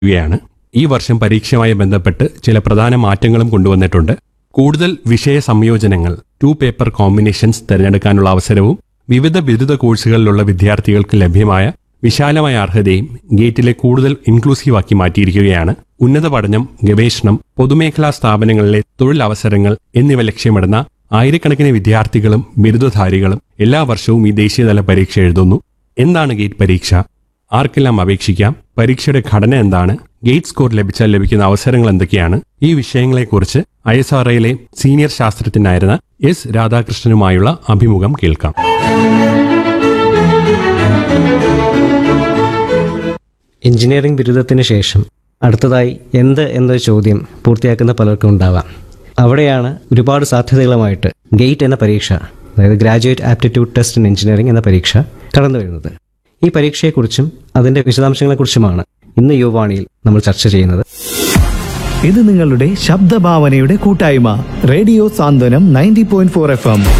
യാണ് ഈ വർഷം പരീക്ഷയുമായി ബന്ധപ്പെട്ട് ചില പ്രധാന മാറ്റങ്ങളും കൊണ്ടുവന്നിട്ടുണ്ട് കൂടുതൽ വിഷയ സംയോജനങ്ങൾ ടു പേപ്പർ കോമ്പിനേഷൻസ് തിരഞ്ഞെടുക്കാനുള്ള അവസരവും വിവിധ ബിരുദ കോഴ്സുകളിലുള്ള വിദ്യാർത്ഥികൾക്ക് ലഭ്യമായ വിശാലമായ അർഹതയും ഗേറ്റിലെ കൂടുതൽ ഇൻക്ലൂസീവാക്കി മാറ്റിയിരിക്കുകയാണ് ഉന്നത പഠനം ഗവേഷണം പൊതുമേഖലാ സ്ഥാപനങ്ങളിലെ തൊഴിലവസരങ്ങൾ എന്നിവ ലക്ഷ്യമിടുന്ന ആയിരക്കണക്കിന് വിദ്യാർത്ഥികളും ബിരുദധാരികളും എല്ലാ വർഷവും ഈ ദേശീയതല പരീക്ഷ എഴുതുന്നു എന്താണ് ഗേറ്റ് പരീക്ഷ ആർക്കെല്ലാം അപേക്ഷിക്കാം പരീക്ഷയുടെ ഘടന എന്താണ് ഗേറ്റ് സ്കോർ ലഭിച്ചാൽ ലഭിക്കുന്ന അവസരങ്ങൾ എന്തൊക്കെയാണ് ഈ വിഷയങ്ങളെക്കുറിച്ച് ഐ എസ് ആർ ഐയിലെ സീനിയർ ശാസ്ത്രജ്ഞനായിരുന്ന എസ് രാധാകൃഷ്ണനുമായുള്ള അഭിമുഖം കേൾക്കാം എഞ്ചിനീയറിംഗ് ബിരുദത്തിന് ശേഷം അടുത്തതായി എന്ത് എന്നൊരു ചോദ്യം പൂർത്തിയാക്കുന്ന പലർക്കും ഉണ്ടാവാം അവിടെയാണ് ഒരുപാട് സാധ്യതകളുമായിട്ട് ഗേറ്റ് എന്ന പരീക്ഷ അതായത് graduate aptitude test in engineering എന്ന പരീക്ഷ കടന്നു വരുന്നത് ഈ പരീക്ഷയെക്കുറിച്ചും അതിൻ്റെ വിശദാംശങ്ങളെക്കുറിച്ചുമാണ് ഇന്ന് യുവാണിയിൽ നമ്മൾ ചർച്ച ചെയ്യുന്നത് ഇത് നിങ്ങളുടെ ശബ്ദഭാവനയുടെ കൂട്ടായ്മ radio Santhwanam ninety point four F M